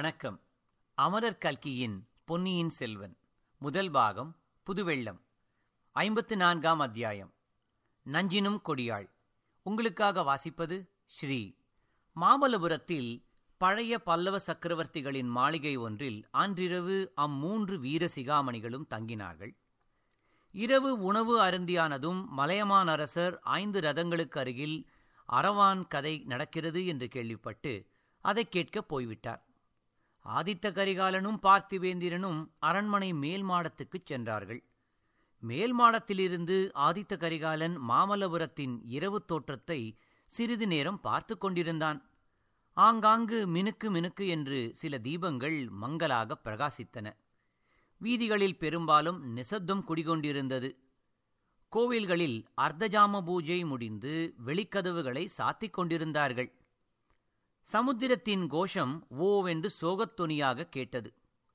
வணக்கம் அமரர் கல்கியின் பொன்னியின் செல்வன் முதல் பாகம் புதுவெள்ளம் ஐம்பத்து நான்காம் அத்தியாயம் நஞ்சினும் கொடியாள் உங்களுக்காக வாசிப்பது ஸ்ரீ மாமல்லபுரத்தில் பழைய பல்லவ சக்கரவர்த்திகளின் மாளிகை ஒன்றில் அன்றிரவு அம்மூன்று வீர சிகாமணிகளும் தங்கினார்கள் இரவு உணவு அருந்தியானதும் மலையமான் அரசர் ஐந்து ரதங்களுக்கு அருகில் அரவான் கதை நடக்கிறது என்று கேள்விப்பட்டு அதை கேட்கப் போய்விட்டார் ஆதித்த கரிகாலனும் பார்த்திவேந்திரனும் அரண்மனை மேல் மாடத்துக்குச் சென்றார்கள் மேல் மாடத்திலிருந்து ஆதித்த கரிகாலன் மாமல்லபுரத்தின் இரவு தோற்றத்தை சிறிது நேரம் பார்த்து கொண்டிருந்தான் ஆங்காங்கு மினுக்கு மினுக்கு என்று சில தீபங்கள் மங்கலாக பிரகாசித்தன வீதிகளில் பெரும்பாலும் நிசப்தம் குடிகொண்டிருந்தது கோவில்களில் அர்த்தஜாம பூஜை முடிந்து வெளிக்கதவுகளை சாத்திக் கொண்டிருந்தார்கள் சமுத்திரத்தின் கோஷம் ஓவென்று சோகத்தொனியாக கேட்டது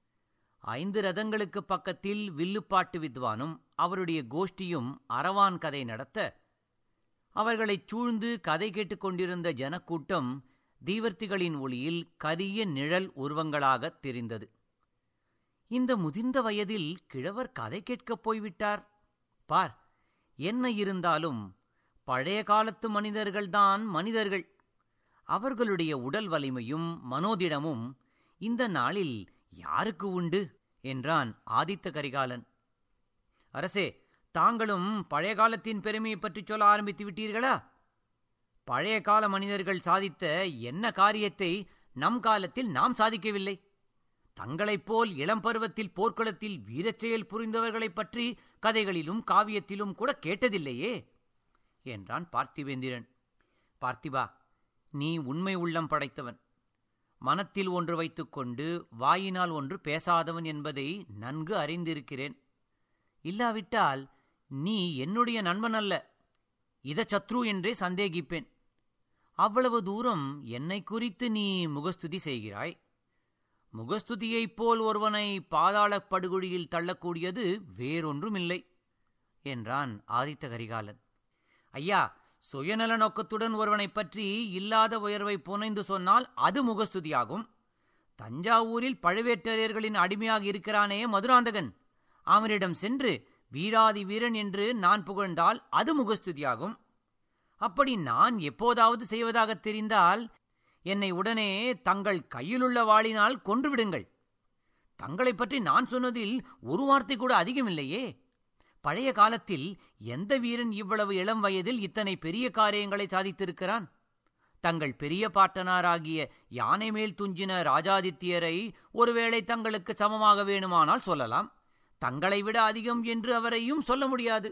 ஐந்து ரதங்களுக்கு பக்கத்தில் வில்லுப்பாட்டு வித்வானும் அவருடைய கோஷ்டியும் அரவான் கதை நடத்த அவர்களைச் சூழ்ந்து கதை கேட்டுக்கொண்டிருந்த ஜனக்கூட்டம் தீவர்த்திகளின் ஒளியில் கரிய நிழல் உருவங்களாகத் தெரிந்தது இந்த முதிர்ந்த வயதில் கிழவர் கதை கேட்கப் போய்விட்டார் பார் என்ன இருந்தாலும் பழைய காலத்து மனிதர்கள்தான் மனிதர்கள் அவர்களுடைய உடல் வலிமையும் மனோதிடமும் இந்த நாளில் யாருக்கு உண்டு என்றான் ஆதித்த கரிகாலன் அரசே தாங்களும் பழைய காலத்தின் பெருமையை பற்றி சொல்ல ஆரம்பித்து விட்டீர்களா பழைய கால மனிதர்கள் சாதித்த என்ன காரியத்தை நம் காலத்தில் நாம் சாதிக்கவில்லை தங்களைப் போல் இளம் பருவத்தில் போர்க்களத்தில் வீரச்செயல் புரிந்தவர்களைப் பற்றி கதைகளிலும் காவியத்திலும் கூட கேட்டதில்லையே என்றான் பார்த்திவேந்திரன் பார்த்திபா நீ உண்மை உள்ளம் படைத்தவன் மனத்தில் ஒன்று வைத்துக்கொண்டு வாயினால் ஒன்று பேசாதவன் என்பதை நன்கு அறிந்திருக்கிறேன் இல்லாவிட்டால் நீ என்னுடைய நண்பன் அல்ல இத சத்ரு என்றே சந்தேகிப்பேன் அவ்வளவு தூரம் என்னை குறித்து நீ முகஸ்துதி செய்கிறாய் முகஸ்துதியைப் போல் ஒருவனை பாதாளப் படுகொழியில் தள்ளக்கூடியது வேறொன்றுமில்லை என்றான் ஆதித்த கரிகாலன் ஐயா சுயநல நோக்கத்துடன் ஒருவனைப் பற்றி இல்லாத உயர்வை புனைந்து சொன்னால் அது முகஸ்துதியாகும் தஞ்சாவூரில் பழுவேட்டரையர்களின் அடிமையாக இருக்கிறானே மதுராந்தகன் அவனிடம் சென்று வீராதி வீரன் என்று நான் புகழ்ந்தால் அது முகஸ்துதியாகும் அப்படி நான் எப்போதாவது செய்வதாகத் தெரிந்தால் என்னை உடனே தங்கள் கையிலுள்ள வாளினால் கொன்றுவிடுங்கள் தங்களைப் பற்றி நான் சொன்னதில் ஒரு வார்த்தை கூட அதிகமில்லையே பழைய காலத்தில் எந்த வீரன் இவ்வளவு இளம் வயதில் இத்தனை பெரிய காரியங்களை சாதித்திருக்கிறான் தங்கள் பெரிய பாட்டனாராகிய யானை மேல் துஞ்சின ராஜாதித்யரை ஒருவேளை தங்களுக்கு சமமாக வேணுமானால் சொல்லலாம் தங்களை விட அதிகம் என்று அவரையும் சொல்ல முடியாது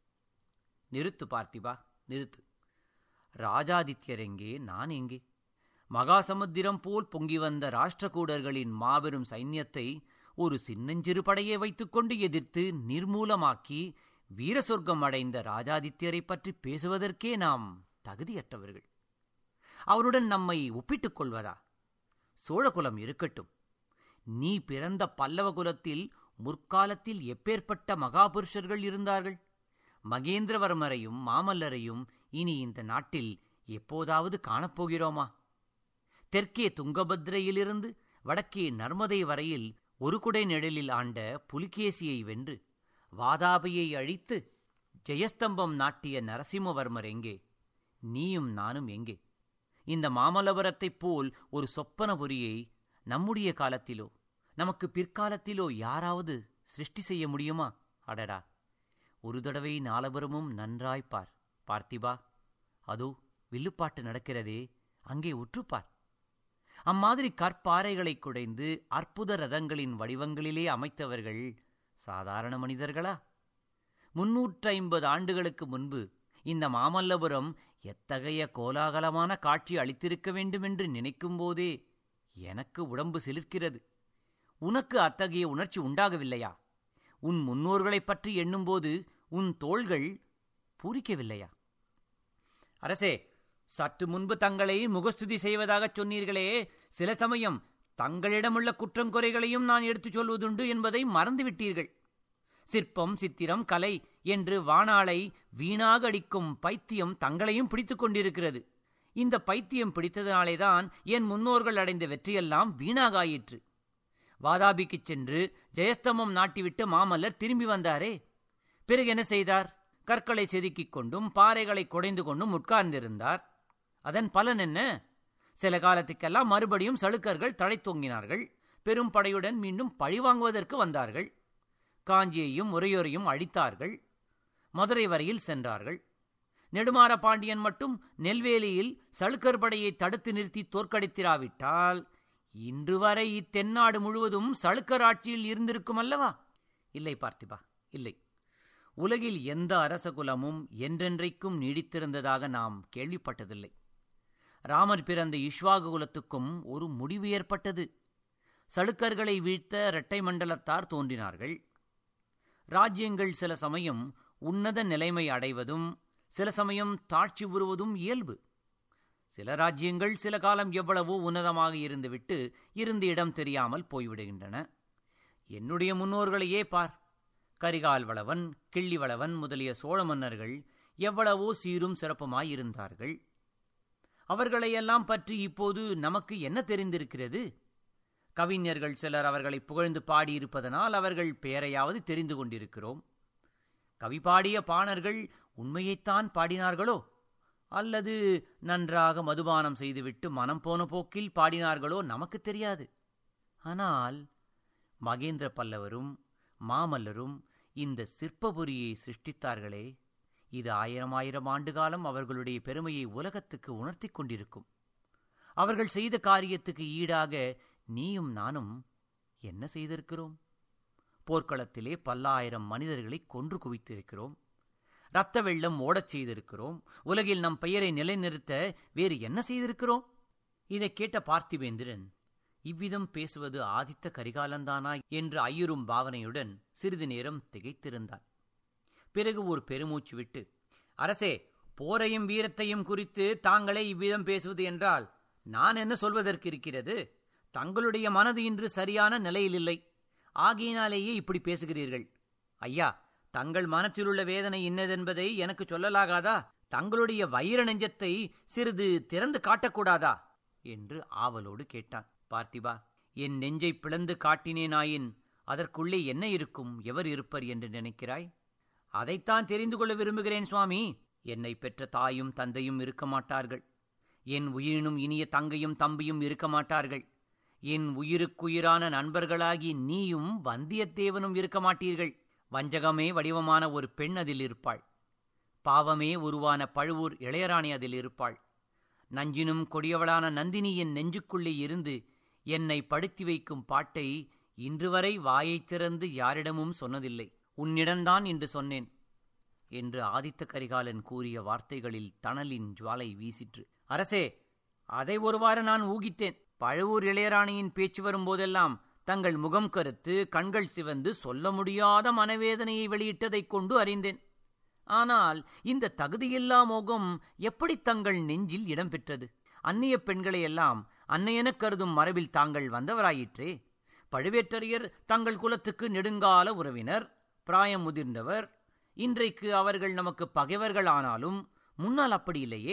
நிறுத்து பார்த்திபா நிறுத்து ராஜாதித்யர் எங்கே நான் எங்கே மகாசமுத்திரம் போல் பொங்கி வந்த ராஷ்டிரகூடர்களின் மாபெரும் சைன்யத்தை ஒரு சின்னஞ்சிறு படையை வைத்துக்கொண்டு எதிர்த்து நிர்மூலமாக்கி வீர சொர்க்கம் அடைந்த ராஜாதித்யரை பற்றி பேசுவதற்கே நாம் தகுதியற்றவர்கள் அவருடன் நம்மை ஒப்பிட்டுக் கொள்வதா சோழகுலம் இருக்கட்டும் நீ பிறந்த பல்லவ குலத்தில் முற்காலத்தில் எப்பேற்பட்ட மகாபுருஷர்கள் இருந்தார்கள் மகேந்திரவர்மரையும் மாமல்லரையும் இனி இந்த நாட்டில் எப்போதாவது காணப்போகிறோமா தெற்கே துங்கபத்ரையிலிருந்து வடக்கே நர்மதை வரையில் ஒரு குடை நிழலில் ஆண்ட புலிகேசியை வென்று வாதாபியை அழித்து ஜெயஸ்தம்பம் நாட்டிய நரசிம்மவர்மர் எங்கே நீயும் நானும் எங்கே இந்த மாமல்லபுரத்தைப் போல் ஒரு சொப்பனபுரியை நம்முடைய காலத்திலோ நமக்கு பிற்காலத்திலோ யாராவது சிருஷ்டி செய்ய முடியுமா அடடா ஒரு தடவை நாலபுரமும் நன்றாய்ப்பார் பார்த்திபா அதோ வில்லுப்பாட்டு நடக்கிறதே அங்கே உற்றுப்பார் அம்மாதிரி கற்பாறைகளை குடைந்து அற்புத ரதங்களின் வடிவங்களிலே அமைத்தவர்கள் சாதாரண மனிதர்களா முன்னூற்றி ஐம்பது ஆண்டுகளுக்கு முன்பு இந்த மாமல்லபுரம் எத்தகைய கோலாகலமான காட்சி அளித்திருக்க வேண்டுமென்று நினைக்கும்போதே எனக்கு உடம்பு சிலிர்க்கிறது உனக்கு அத்தகைய உணர்ச்சி உண்டாகவில்லையா உன் முன்னோர்களைப் பற்றி எண்ணும்போது உன் தோள்கள் பூரிக்கவில்லையா அரசே சற்று முன்பு தங்களை முகஸ்துதி செய்வதாகச் சொன்னீர்களே சில சமயம் தங்களிடமுள்ள குற்றங்குறைகளையும் நான் எடுத்துச் சொல்வதுண்டு என்பதை மறந்துவிட்டீர்கள் சிற்பம் சித்திரம் கலை என்று வானாளை வீணாக அடிக்கும் பைத்தியம் தங்களையும் பிடித்துக் கொண்டிருக்கிறது இந்த பைத்தியம் பிடித்ததினாலேதான் என் முன்னோர்கள் அடைந்த வெற்றியெல்லாம் வீணாகாயிற்று வாதாபிக்குச் சென்று ஜெயஸ்தமம் நாட்டிவிட்டு மாமல்லர் திரும்பி வந்தாரே பிறகு என்ன செய்தார் கற்களை செதுக்கிக் கொண்டும் பாறைகளை குடைந்து கொண்டும் உட்கார்ந்திருந்தார் அதன் பலன் என்ன சில காலத்துக்கெல்லாம் மறுபடியும் சளுக்கர்கள் தழை தொங்கினார்கள் பெரும் படையுடன் மீண்டும் பழிவாங்குவதற்கு வந்தார்கள் காஞ்சியையும் உரையோரையும் அழித்தார்கள் மதுரை வரையில் சென்றார்கள் நெடுமாற பாண்டியன் மட்டும் நெல்வேலியில் சளுக்கர் படையை தடுத்து நிறுத்தி தோற்கடித்திராவிட்டால் இன்று வரை இத்தென்னாடு முழுவதும் சளுக்கர் ஆட்சியில் இருந்திருக்கும் அல்லவா இல்லை பார்த்திபா இல்லை உலகில் எந்த அரச குலமும் என்றென்றைக்கும் நீடித்திருந்ததாக நாம் கேள்விப்பட்டதில்லை ராமர் பிறந்த இஷ்வாகு குலத்துக்கும் ஒரு முடிவு ஏற்பட்டது சளுக்கர்களை வீழ்த்த இரட்டை மண்டலத்தார் தோன்றினார்கள் ராஜ்யங்கள் சில சமயம் உன்னத நிலைமை அடைவதும் சில சமயம் தாட்சி உறுவதும் இயல்பு சில ராஜ்யங்கள் சில காலம் எவ்வளவோ உன்னதமாக இருந்துவிட்டு இருந்த இடம் தெரியாமல் போய்விடுகின்றன என்னுடைய முன்னோர்களையே பார் கரிகால் வளவன் கிள்ளி வளவன் முதலிய சோழ மன்னர்கள் எவ்வளவோ சீரும் சிறப்புமாய் இருந்தார்கள் அவர்களையெல்லாம் பற்றி இப்போது நமக்கு என்ன தெரிந்திருக்கிறது கவிஞர்கள் சிலர் அவர்களை புகழ்ந்து பாடியிருப்பதனால் அவர்கள் பெயரையாவது தெரிந்து கொண்டிருக்கிறோம் கவி பாடிய பாணர்கள் உண்மையைத்தான் பாடினார்களோ அல்லது நன்றாக மதுபானம் செய்துவிட்டு மனம் போன போக்கில் பாடினார்களோ நமக்கு தெரியாது ஆனால் மகேந்திர பல்லவரும் மாமல்லரும் இந்த சிற்பபுரியை சிருஷ்டித்தார்களே இது ஆயிரம் ஆயிரம் ஆண்டு காலம் அவர்களுடைய பெருமையை உலகத்துக்கு உணர்த்திக் கொண்டிருக்கும் அவர்கள் செய்த காரியத்துக்கு ஈடாக நீயும் நானும் என்ன செய்திருக்கிறோம் போர்க்களத்திலே பல்லாயிரம் மனிதர்களை கொன்று குவித்திருக்கிறோம் இரத்த வெள்ளம் ஓடச் செய்திருக்கிறோம் உலகில் நம் பெயரை நிலைநிறுத்த வேறு என்ன செய்திருக்கிறோம் இதைக் கேட்ட பார்த்திவேந்திரன் இவ்விதம் பேசுவது ஆதித்த கரிகாலந்தானா என்று ஐயுறும் பாவனையுடன் சிறிது நேரம் திகைத்திருந்தான் பிறகு ஒரு பெருமூச்சு விட்டு அரசே போரையும் வீரத்தையும் குறித்து தாங்களே இவ்விதம் பேசுவது என்றால் நான் என்ன சொல்வதற்கு இருக்கிறது தங்களுடைய மனது இன்று சரியான நிலையில் இல்லை ஆகையினாலேயே இப்படி பேசுகிறீர்கள் ஐயா தங்கள் மனத்திலுள்ள வேதனை இன்னதென்பதை எனக்கு சொல்லலாகாதா தங்களுடைய வைர நெஞ்சத்தை சிறிது திறந்து காட்டக்கூடாதா என்று ஆவலோடு கேட்டான் பார்த்திபா என் நெஞ்சை பிளந்து காட்டினேனாயின் அதற்குள்ளே என்ன இருக்கும் எவர் இருப்பர் என்று நினைக்கிறாய் அதைத்தான் தெரிந்து கொள்ள விரும்புகிறேன் சுவாமி என்னை பெற்ற தாயும் தந்தையும் இருக்க மாட்டார்கள் என் உயிரினும் இனிய தங்கையும் தம்பியும் இருக்க மாட்டார்கள் என் உயிருக்குயிரான நண்பர்களாகி நீயும் வந்தியத்தேவனும் இருக்க மாட்டீர்கள் வஞ்சகமே வடிவமான ஒரு பெண் அதில் இருப்பாள் பாவமே உருவான பழுவூர் இளையராணி அதில் இருப்பாள் நஞ்சினும் கொடியவளான நந்தினி என் நெஞ்சுக்குள்ளே இருந்து என்னை படுத்தி வைக்கும் பாட்டை இன்று வரை வாயைத் திறந்து யாரிடமும் சொன்னதில்லை உன்னிடம்தான் இன்று சொன்னேன் என்று ஆதித்த கரிகாலன் கூறிய வார்த்தைகளில் தணலின் ஜுவாலை வீசிற்று அரசே அதை ஒருவாறு நான் ஊகித்தேன் பழுவூர் இளையராணியின் பேச்சு வரும்போதெல்லாம் தங்கள் முகம் கருத்து கண்கள் சிவந்து சொல்ல முடியாத மனவேதனையை வெளியிட்டதைக் கொண்டு அறிந்தேன் ஆனால் இந்த தகுதியில்லா மோகம் எப்படி தங்கள் நெஞ்சில் இடம்பெற்றது அந்நிய பெண்களையெல்லாம் அன்னையெனக் கருதும் மரபில் தாங்கள் வந்தவராயிற்றே பழுவேற்றரையர் தங்கள் குலத்துக்கு நெடுங்கால உறவினர் பிராயம் முதிர்ந்தவர் இன்றைக்கு அவர்கள் நமக்கு பகைவர்கள் ஆனாலும் முன்னால் அப்படி இல்லையே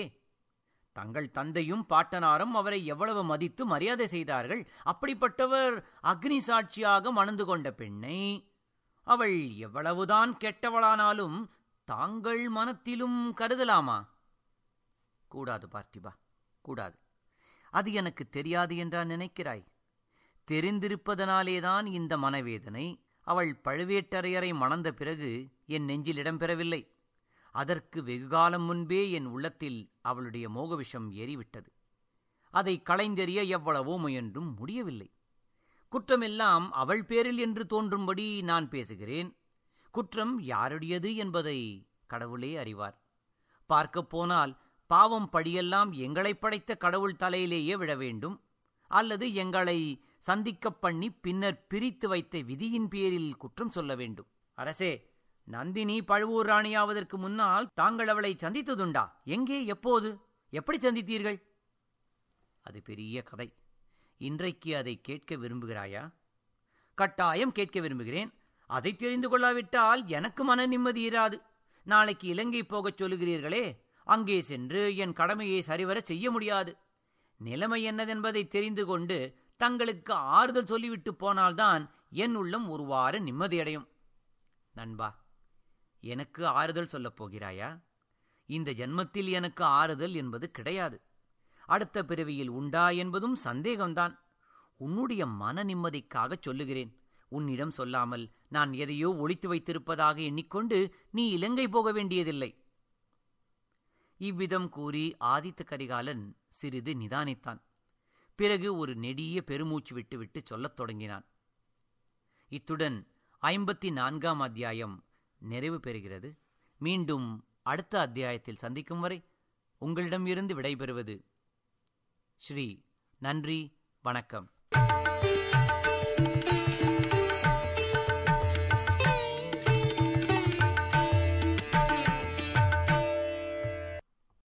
தங்கள் தந்தையும் பாட்டனாரும் அவரை எவ்வளவு மதித்து மரியாதை செய்தார்கள் அப்படிப்பட்டவர் அக்னி சாட்சியாக மணந்து கொண்ட பெண்ணை அவள் எவ்வளவுதான் கெட்டவளானாலும் தாங்கள் மனத்திலும் கருதலாமா கூடாது பார்த்திபா கூடாது அது எனக்கு தெரியாது என்றா நினைக்கிறாய் தெரிந்திருப்பதனாலேதான் இந்த மனவேதனை அவள் பழுவேட்டரையரை மணந்த பிறகு என் நெஞ்சில் இடம்பெறவில்லை அதற்கு வெகுகாலம் முன்பே என் உள்ளத்தில் அவளுடைய மோகவிஷம் ஏறிவிட்டது அதை களைந்தெறிய எவ்வளவோ முயன்றும் முடியவில்லை குற்றமெல்லாம் அவள் பேரில் என்று தோன்றும்படி நான் பேசுகிறேன் குற்றம் யாருடையது என்பதை கடவுளே அறிவார் பார்க்கப் போனால் பாவம் படியெல்லாம் எங்களை படைத்த கடவுள் தலையிலேயே விழ வேண்டும் அல்லது எங்களை சந்திக்கப் பண்ணி பின்னர் பிரித்து வைத்த விதியின் பேரில் குற்றம் சொல்ல வேண்டும் அரசே நந்தினி பழுவூர் ராணியாவதற்கு முன்னால் தாங்கள் அவளை சந்தித்ததுண்டா எங்கே எப்போது எப்படி சந்தித்தீர்கள் அது பெரிய கதை இன்றைக்கு அதை கேட்க விரும்புகிறாயா கட்டாயம் கேட்க விரும்புகிறேன் அதை தெரிந்து கொள்ளாவிட்டால் எனக்கு மன நிம்மதி இராது நாளைக்கு இலங்கை போகச் சொல்லுகிறீர்களே அங்கே சென்று என் கடமையை சரிவர செய்ய முடியாது நிலைமை என்னதென்பதை தெரிந்து கொண்டு தங்களுக்கு ஆறுதல் சொல்லிவிட்டு போனால்தான் என் உள்ளம் ஒருவாறு நிம்மதியடையும் நண்பா எனக்கு ஆறுதல் சொல்லப் போகிறாயா இந்த ஜென்மத்தில் எனக்கு ஆறுதல் என்பது கிடையாது அடுத்த பிறவியில் உண்டா என்பதும் சந்தேகம்தான் உன்னுடைய மன நிம்மதிக்காகச் சொல்லுகிறேன் உன்னிடம் சொல்லாமல் நான் எதையோ ஒளித்து வைத்திருப்பதாக எண்ணிக்கொண்டு நீ இலங்கை போக வேண்டியதில்லை இவ்விதம் கூறி ஆதித்த கரிகாலன் சிறிது நிதானித்தான் பிறகு ஒரு நெடிய பெருமூச்சு விட்டுவிட்டு சொல்லத் தொடங்கினான் இத்துடன் ஐம்பத்தி நான்காம் அத்தியாயம் நிறைவு பெறுகிறது மீண்டும் அடுத்த அத்தியாயத்தில் சந்திக்கும் வரை உங்களிடமிருந்து விடைபெறுவது ஸ்ரீ நன்றி வணக்கம்